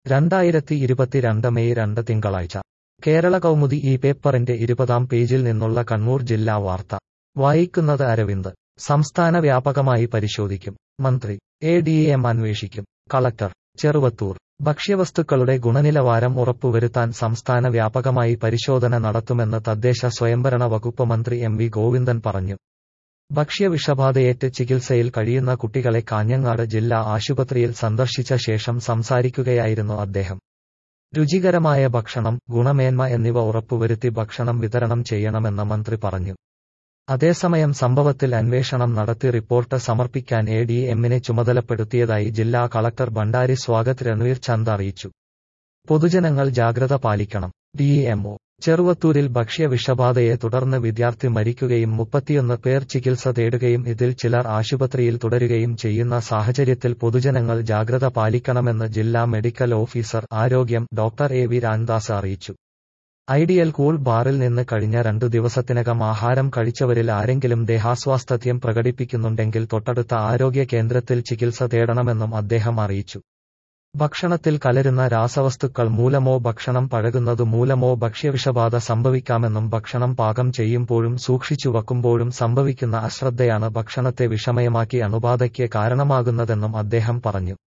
രണ്ടായിരത്തി ഇരുപത്തിരണ്ട് മെയ് രണ്ട് തിങ്കളാഴ്ച കേരള കൗമുദി ഈ പേപ്പറിന്റെ ഇരുപതാം പേജിൽ നിന്നുള്ള കണ്ണൂർ ജില്ലാ വാർത്ത വായിക്കുന്നത് അരവിന്ദ് സംസ്ഥാന വ്യാപകമായി പരിശോധിക്കും മന്ത്രി എ ഡി എം അന്വേഷിക്കും കളക്ടർ ചെറുവത്തൂർ ഭക്ഷ്യവസ്തുക്കളുടെ ഗുണനിലവാരം ഉറപ്പുവരുത്താൻ സംസ്ഥാന വ്യാപകമായി പരിശോധന നടത്തുമെന്ന് തദ്ദേശ സ്വയംഭരണ വകുപ്പ് മന്ത്രി എം വി ഗോവിന്ദൻ പറഞ്ഞു ഭക്ഷ്യവിഷബാധയേറ്റ് ചികിത്സയിൽ കഴിയുന്ന കുട്ടികളെ കാഞ്ഞങ്ങാട് ജില്ലാ ആശുപത്രിയിൽ സന്ദർശിച്ച ശേഷം സംസാരിക്കുകയായിരുന്നു അദ്ദേഹം രുചികരമായ ഭക്ഷണം ഗുണമേന്മ എന്നിവ ഉറപ്പുവരുത്തി ഭക്ഷണം വിതരണം ചെയ്യണമെന്ന് മന്ത്രി പറഞ്ഞു അതേസമയം സംഭവത്തിൽ അന്വേഷണം നടത്തി റിപ്പോർട്ട് സമർപ്പിക്കാൻ എ ഡി എമ്മിനെ ചുമതലപ്പെടുത്തിയതായി ജില്ലാ കളക്ടർ ഭണ്ഡാരി സ്വാഗത് രൺവീർ ചന്ദ് അറിയിച്ചു പൊതുജനങ്ങൾ ജാഗ്രത പാലിക്കണം ഡിഎംഒ ചെറുവത്തൂരിൽ ഭക്ഷ്യ വിഷബാധയെ തുടർന്ന് വിദ്യാർത്ഥി മരിക്കുകയും മുപ്പത്തിയൊന്ന് പേർ ചികിത്സ തേടുകയും ഇതിൽ ചിലർ ആശുപത്രിയിൽ തുടരുകയും ചെയ്യുന്ന സാഹചര്യത്തിൽ പൊതുജനങ്ങൾ ജാഗ്രത പാലിക്കണമെന്ന് ജില്ലാ മെഡിക്കൽ ഓഫീസർ ആരോഗ്യം ഡോക്ടർ എ വി രാംദാസ് അറിയിച്ചു ഐഡിയൽ കൂൾ ബാറിൽ നിന്ന് കഴിഞ്ഞ രണ്ടു ദിവസത്തിനകം ആഹാരം കഴിച്ചവരിൽ ആരെങ്കിലും ദേഹാസ്വാസ്ഥ്യം പ്രകടിപ്പിക്കുന്നുണ്ടെങ്കിൽ തൊട്ടടുത്ത ആരോഗ്യ കേന്ദ്രത്തിൽ ചികിത്സ തേടണമെന്നും അദ്ദേഹം അറിയിച്ചു ഭക്ഷണത്തിൽ കലരുന്ന രാസവസ്തുക്കൾ മൂലമോ ഭക്ഷണം പഴകുന്നതു മൂലമോ ഭക്ഷ്യവിഷബാധ സംഭവിക്കാമെന്നും ഭക്ഷണം പാകം ചെയ്യുമ്പോഴും സൂക്ഷിച്ചു വക്കുമ്പോഴും സംഭവിക്കുന്ന അശ്രദ്ധയാണ് ഭക്ഷണത്തെ വിഷമയമാക്കി അണുബാധയ്ക്ക് കാരണമാകുന്നതെന്നും അദ്ദേഹം പറഞ്ഞു